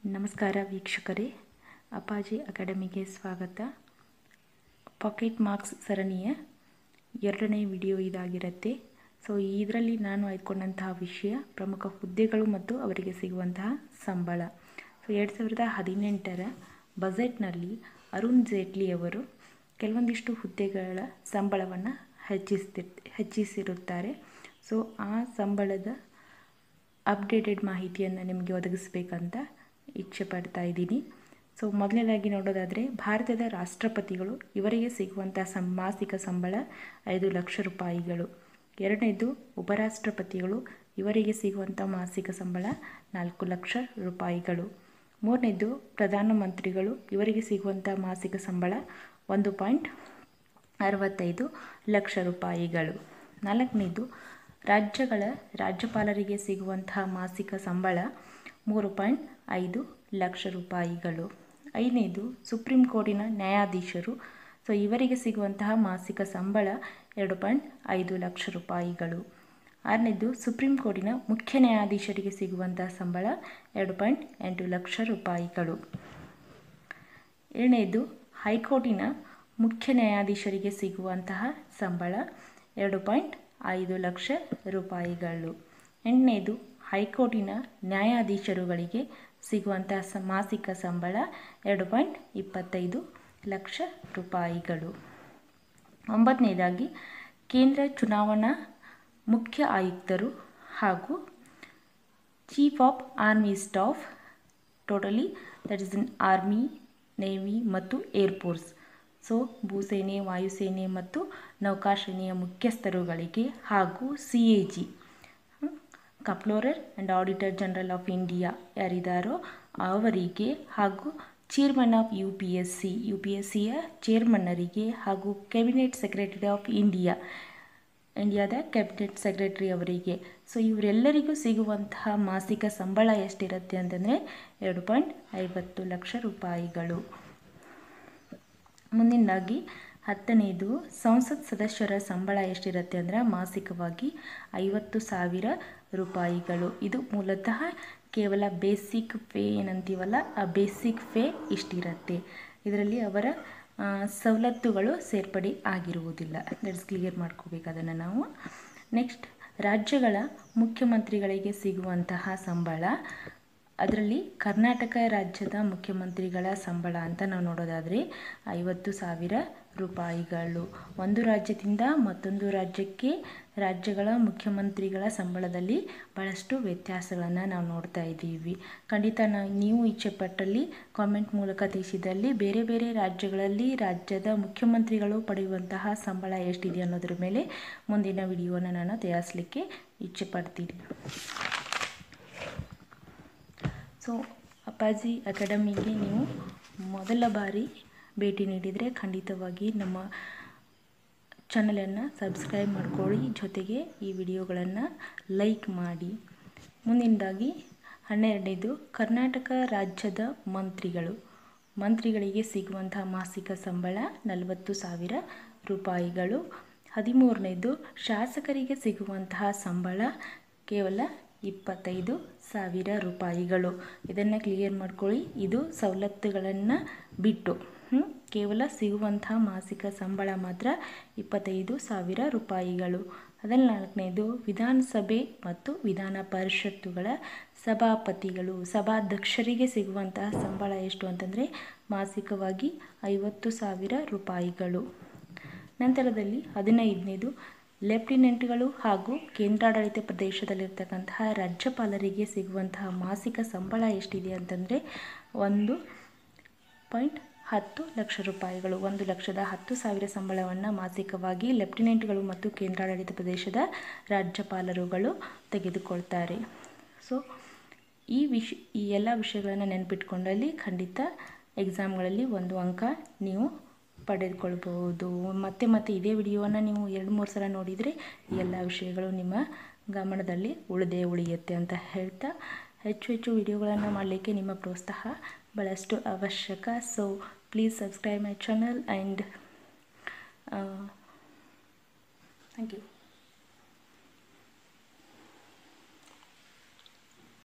ನಮಸ್ಕಾರ ವೀಕ್ಷಕರೇ ಅಪ್ಪಾಜಿ ಅಕಾಡೆಮಿಗೆ ಸ್ವಾಗತ ಪಾಕೆಟ್ ಮಾರ್ಕ್ಸ್ ಸರಣಿಯ ಎರಡನೇ ವಿಡಿಯೋ ಇದಾಗಿರುತ್ತೆ ಸೊ ಇದರಲ್ಲಿ ನಾನು ಆಯ್ದುಕೊಂಡಂತಹ ವಿಷಯ ಪ್ರಮುಖ ಹುದ್ದೆಗಳು ಮತ್ತು ಅವರಿಗೆ ಸಿಗುವಂತಹ ಸಂಬಳ ಸೊ ಎರಡು ಸಾವಿರದ ಹದಿನೆಂಟರ ಬಜೆಟ್ನಲ್ಲಿ ಅರುಣ್ ಜೇಟ್ಲಿ ಅವರು ಕೆಲವೊಂದಿಷ್ಟು ಹುದ್ದೆಗಳ ಸಂಬಳವನ್ನು ಹೆಚ್ಚಿಸ್ತಿ ಹೆಚ್ಚಿಸಿರುತ್ತಾರೆ ಸೊ ಆ ಸಂಬಳದ ಅಪ್ಡೇಟೆಡ್ ಮಾಹಿತಿಯನ್ನು ನಿಮಗೆ ಒದಗಿಸಬೇಕಂತ ಇಚ್ಛೆ ಪಡ್ತಾ ಇದ್ದೀನಿ ಸೊ ಮೊದಲನೇದಾಗಿ ನೋಡೋದಾದರೆ ಭಾರತದ ರಾಷ್ಟ್ರಪತಿಗಳು ಇವರಿಗೆ ಸಿಗುವಂಥ ಸಂ ಮಾಸಿಕ ಸಂಬಳ ಐದು ಲಕ್ಷ ರೂಪಾಯಿಗಳು ಎರಡನೇದು ಉಪರಾಷ್ಟ್ರಪತಿಗಳು ಇವರಿಗೆ ಸಿಗುವಂಥ ಮಾಸಿಕ ಸಂಬಳ ನಾಲ್ಕು ಲಕ್ಷ ರೂಪಾಯಿಗಳು ಮೂರನೇದು ಪ್ರಧಾನಮಂತ್ರಿಗಳು ಇವರಿಗೆ ಸಿಗುವಂಥ ಮಾಸಿಕ ಸಂಬಳ ಒಂದು ಪಾಯಿಂಟ್ ಅರವತ್ತೈದು ಲಕ್ಷ ರೂಪಾಯಿಗಳು ನಾಲ್ಕನೇದು ರಾಜ್ಯಗಳ ರಾಜ್ಯಪಾಲರಿಗೆ ಸಿಗುವಂತಹ ಮಾಸಿಕ ಸಂಬಳ ಮೂರು ಪಾಯಿಂಟ್ ಐದು ಲಕ್ಷ ರೂಪಾಯಿಗಳು ಐದನೇದು ಸುಪ್ರೀಂ ಕೋರ್ಟಿನ ನ್ಯಾಯಾಧೀಶರು ಸೊ ಇವರಿಗೆ ಸಿಗುವಂತಹ ಮಾಸಿಕ ಸಂಬಳ ಎರಡು ಪಾಯಿಂಟ್ ಐದು ಲಕ್ಷ ರೂಪಾಯಿಗಳು ಆರನೇದು ಸುಪ್ರೀಂ ಕೋರ್ಟಿನ ಮುಖ್ಯ ನ್ಯಾಯಾಧೀಶರಿಗೆ ಸಿಗುವಂತಹ ಸಂಬಳ ಎರಡು ಪಾಯಿಂಟ್ ಎಂಟು ಲಕ್ಷ ರೂಪಾಯಿಗಳು ಏಳನೇದು ಹೈಕೋರ್ಟಿನ ಮುಖ್ಯ ನ್ಯಾಯಾಧೀಶರಿಗೆ ಸಿಗುವಂತಹ ಸಂಬಳ ಎರಡು ಪಾಯಿಂಟ್ ಐದು ಲಕ್ಷ ರೂಪಾಯಿಗಳು ಎಂಟನೇದು ಹೈಕೋರ್ಟಿನ ನ್ಯಾಯಾಧೀಶರುಗಳಿಗೆ ಸಿಗುವಂತಹ ಸ ಮಾಸಿಕ ಸಂಬಳ ಎರಡು ಪಾಯಿಂಟ್ ಇಪ್ಪತ್ತೈದು ಲಕ್ಷ ರೂಪಾಯಿಗಳು ಒಂಬತ್ತನೇದಾಗಿ ಕೇಂದ್ರ ಚುನಾವಣಾ ಮುಖ್ಯ ಆಯುಕ್ತರು ಹಾಗೂ chief of army staff totally that is in army navy ಮತ್ತು ಏರ್ಫೋರ್ಸ್ ಸೊ ಭೂಸೇನೆ ವಾಯುಸೇನೆ ಮತ್ತು ನೌಕಾಸೇನೆಯ ಮುಖ್ಯಸ್ಥರುಗಳಿಗೆ ಹಾಗೂ C A G comptroller and auditor general of India ಯಾರಿದ್ದಾರೋ ಅವರಿಗೆ ಹಾಗೂ chairman of U P S C U P S ಸಿಯ ಚೇರ್ಮನ್ನರಿಗೆ ಹಾಗೂ ಕ್ಯಾಬಿನೆಟ್ ಸೆಕ್ರೆಟರಿ ಆಫ್ ಇಂಡಿಯಾ ಇಂಡಿಯಾದ ಕ್ಯಾಬಿನೆಟ್ ಸೆಕ್ರೆಟರಿ ಅವರಿಗೆ ಸೊ ಇವರೆಲ್ಲರಿಗೂ ಸಿಗುವಂತಹ ಮಾಸಿಕ ಸಂಬಳ ಎಷ್ಟಿರುತ್ತೆ ಅಂತಂದರೆ ಎರಡು ಪಾಯಿಂಟ್ ಐವತ್ತು ಲಕ್ಷ ರೂಪಾಯಿಗಳು ಮುಂದಿನದಾಗಿ ಹತ್ತನೇದು ಸಂಸತ್ ಸದಸ್ಯರ ಸಂಬಳ ಎಷ್ಟಿರುತ್ತೆ ಅಂದರೆ ಮಾಸಿಕವಾಗಿ ಐವತ್ತು ಸಾವಿರ ರೂಪಾಯಿಗಳು ಇದು ಮೂಲತಃ ಕೇವಲ ಬೇಸಿಕ್ ಫೇ ಏನಂತೀವಲ್ಲ ಆ ಬೇಸಿಕ್ ಫೇ ಇಷ್ಟಿರುತ್ತೆ ಇದರಲ್ಲಿ ಅವರ ಸವಲತ್ತುಗಳು ಸೇರ್ಪಡೆ ಆಗಿರುವುದಿಲ್ಲ ದಟ್ಸ್ ಕ್ಲಿಯರ್ ಮಾಡ್ಕೋಬೇಕು ಅದನ್ನು ನಾವು ನೆಕ್ಸ್ಟ್ ರಾಜ್ಯಗಳ ಮುಖ್ಯಮಂತ್ರಿಗಳಿಗೆ ಸಿಗುವಂತಹ ಸಂಬಳ ಅದರಲ್ಲಿ ಕರ್ನಾಟಕ ರಾಜ್ಯದ ಮುಖ್ಯಮಂತ್ರಿಗಳ ಸಂಬಳ ಅಂತ ನಾವು ನೋಡೋದಾದರೆ ಐವತ್ತು ಸಾವಿರ ರೂಪಾಯಿಗಳು ಒಂದು ರಾಜ್ಯದಿಂದ ಮತ್ತೊಂದು ರಾಜ್ಯಕ್ಕೆ ರಾಜ್ಯಗಳ ಮುಖ್ಯಮಂತ್ರಿಗಳ ಸಂಬಳದಲ್ಲಿ ಭಾಳಷ್ಟು ವ್ಯತ್ಯಾಸಗಳನ್ನು ನಾವು ನೋಡ್ತಾ ಇದ್ದೀವಿ ಖಂಡಿತ ನಾವು ನೀವು ಇಚ್ಛೆಪಟ್ಟಲ್ಲಿ ಕಾಮೆಂಟ್ ಮೂಲಕ ತಿಳಿಸಿದಲ್ಲಿ ಬೇರೆ ಬೇರೆ ರಾಜ್ಯಗಳಲ್ಲಿ ರಾಜ್ಯದ ಮುಖ್ಯಮಂತ್ರಿಗಳು ಪಡೆಯುವಂತಹ ಸಂಬಳ ಎಷ್ಟಿದೆ ಅನ್ನೋದ್ರ ಮೇಲೆ ಮುಂದಿನ ವಿಡಿಯೋನ ನಾನು ತಯಾರಿಸಲಿಕ್ಕೆ ಇಚ್ಛೆ ಪಡ್ತೀನಿ ಸೊ ಅಪ್ಪಾಜಿ ಅಕಾಡೆಮಿಗೆ ನೀವು ಮೊದಲ ಬಾರಿ ಭೇಟಿ ನೀಡಿದರೆ ಖಂಡಿತವಾಗಿ ನಮ್ಮ ಚಾನಲನ್ನು ಸಬ್ಸ್ಕ್ರೈಬ್ ಮಾಡ್ಕೊಳ್ಳಿ ಜೊತೆಗೆ ಈ ವಿಡಿಯೋಗಳನ್ನು ಲೈಕ್ ಮಾಡಿ ಮುಂದಿನದಾಗಿ ಹನ್ನೆರಡನೇದು ಕರ್ನಾಟಕ ರಾಜ್ಯದ ಮಂತ್ರಿಗಳು ಮಂತ್ರಿಗಳಿಗೆ ಸಿಗುವಂತಹ ಮಾಸಿಕ ಸಂಬಳ ನಲವತ್ತು ಸಾವಿರ ರೂಪಾಯಿಗಳು ಹದಿಮೂರನೇದು ಶಾಸಕರಿಗೆ ಸಿಗುವಂತಹ ಸಂಬಳ ಕೇವಲ ಇಪ್ಪತ್ತೈದು ಸಾವಿರ ರೂಪಾಯಿಗಳು ಇದನ್ನು ಕ್ಲಿಯರ್ ಮಾಡ್ಕೊಳ್ಳಿ ಇದು ಸವಲತ್ತುಗಳನ್ನು ಬಿಟ್ಟು ಕೇವಲ ಸಿಗುವಂಥ ಮಾಸಿಕ ಸಂಬಳ ಮಾತ್ರ ಇಪ್ಪತ್ತೈದು ಸಾವಿರ ರೂಪಾಯಿಗಳು ಅದರಲ್ಲಿ ನಾಲ್ಕನೇದು ವಿಧಾನಸಭೆ ಮತ್ತು ವಿಧಾನ ಪರಿಷತ್ತುಗಳ ಸಭಾಪತಿಗಳು ಸಭಾಧ್ಯಕ್ಷರಿಗೆ ಸಿಗುವಂತಹ ಸಂಬಳ ಎಷ್ಟು ಅಂತಂದರೆ ಮಾಸಿಕವಾಗಿ ಐವತ್ತು ಸಾವಿರ ರೂಪಾಯಿಗಳು ನಂತರದಲ್ಲಿ ಹದಿನೈದನೇದು ಲೆಫ್ಟಿನೆಂಟ್ಗಳು ಹಾಗೂ ಕೇಂದ್ರಾಡಳಿತ ಪ್ರದೇಶದಲ್ಲಿರ್ತಕ್ಕಂತಹ ರಾಜ್ಯಪಾಲರಿಗೆ ಸಿಗುವಂತಹ ಮಾಸಿಕ ಸಂಬಳ ಎಷ್ಟಿದೆ ಅಂತಂದರೆ ಒಂದು ಪಾಯಿಂಟ್ ಹತ್ತು ಲಕ್ಷ ರೂಪಾಯಿಗಳು ಒಂದು ಲಕ್ಷದ ಹತ್ತು ಸಾವಿರ ಸಂಬಳವನ್ನು ಮಾಸಿಕವಾಗಿ ಲೆಫ್ಟಿನೆಂಟ್ಗಳು ಮತ್ತು ಕೇಂದ್ರಾಡಳಿತ ಪ್ರದೇಶದ ರಾಜ್ಯಪಾಲರುಗಳು ತೆಗೆದುಕೊಳ್ತಾರೆ ಸೊ ಈ ವಿಷ ಈ ಎಲ್ಲ ವಿಷಯಗಳನ್ನು ನೆನಪಿಟ್ಕೊಂಡಲ್ಲಿ ಖಂಡಿತ ಎಕ್ಸಾಮ್ಗಳಲ್ಲಿ ಒಂದು ಅಂಕ ನೀವು ಪಡೆದುಕೊಳ್ಬಹುದು ಮತ್ತೆ ಮತ್ತೆ ಇದೇ ವಿಡಿಯೋವನ್ನು ನೀವು ಎರಡು ಮೂರು ಸಲ ನೋಡಿದರೆ ಈ ಎಲ್ಲ ವಿಷಯಗಳು ನಿಮ್ಮ ಗಮನದಲ್ಲಿ ಉಳಿದೇ ಉಳಿಯುತ್ತೆ ಅಂತ ಹೇಳ್ತಾ ಹೆಚ್ಚು ಹೆಚ್ಚು ವಿಡಿಯೋಗಳನ್ನು ಮಾಡಲಿಕ್ಕೆ ನಿಮ್ಮ ಪ್ರೋತ್ಸಾಹ ಭಾಳಷ್ಟು ಅವಶ್ಯಕ so please subscribe my channel and thank you